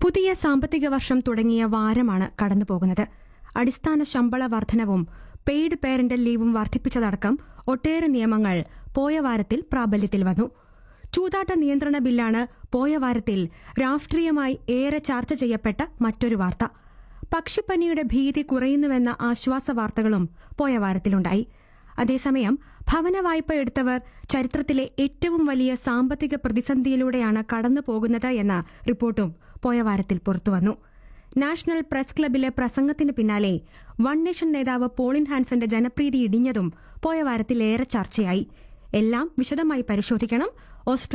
പുതിയ സാമ്പത്തിക വർഷം തുടങ്ങിയ വാരമാണ് കടന്നുപോകുന്നത് അടിസ്ഥാന ശമ്പള വർധനവും പെയ്ഡ് പേരന്റൽ ലീവും വർദ്ധിപ്പിച്ചതടക്കം ഒട്ടേറെ നിയമങ്ങൾ പോയ വാരത്തിൽ പ്രാബല്യത്തിൽ വന്നു ചൂതാട്ട നിയന്ത്രണ ബില്ലാണ് പോയ വാരത്തിൽ രാഷ്ട്രീയമായി ഏറെ ചർച്ച ചെയ്യപ്പെട്ട മറ്റൊരു വാർത്ത പക്ഷിപ്പനിയുടെ ഭീതി കുറയുന്നുവെന്ന ആശ്വാസ വാർത്തകളും പോയ വാരത്തിലുണ്ടായി അതേസമയം ഭവന വായ്പ എടുത്തവർ ചരിത്രത്തിലെ ഏറ്റവും വലിയ സാമ്പത്തിക പ്രതിസന്ധിയിലൂടെയാണ് കടന്നു പോകുന്നത് എന്ന റിപ്പോർട്ടും പോയ വാരത്തിൽ പുറത്തുവന്നു നാഷണൽ പ്രസ് ക്ലബിലെ പ്രസംഗത്തിന് പിന്നാലെ വൺ നേഷൻ നേതാവ് പോളിൻ ഹാൻസന്റെ ജനപ്രീതി ഇടിഞ്ഞതും പോയ വാരത്തിൽ ഏറെ ചർച്ചയായി എല്ലാം വിശദമായി പരിശോധിക്കണം ഓസ്ട്രേലിയ